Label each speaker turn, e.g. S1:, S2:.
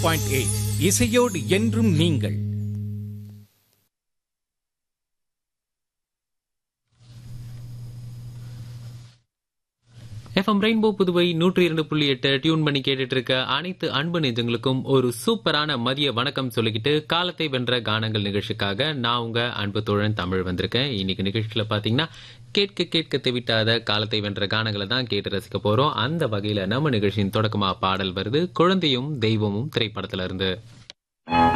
S1: point eight இசையோடு என்றும் நீங்கள்
S2: எஃப்எம் ரெயின்போ புதுவை நூற்றி இரண்டு புள்ளி எட்டு டியூன் பண்ணி கேட்டுட்டு இருக்க அனைத்து அன்பு நெஞ்சங்களுக்கும் ஒரு சூப்பரான மதிய வணக்கம் சொல்லிக்கிட்டு காலத்தை வென்ற கானங்கள் நிகழ்ச்சிக்காக நான் உங்க அன்பு தோழன் தமிழ் வந்திருக்கேன் இன்னைக்கு நிகழ்ச்சியில பாத்தீங்கன்னா கேட்க கேட்க தெவிட்டாத காலத்தை வென்ற கானங்களை தான் கேட்டு ரசிக்க போறோம் அந்த வகையில நம்ம நிகழ்ச்சியின் தொடக்கமா பாடல் வருது குழந்தையும் தெய்வமும் திரைப்படத்துல இருந்து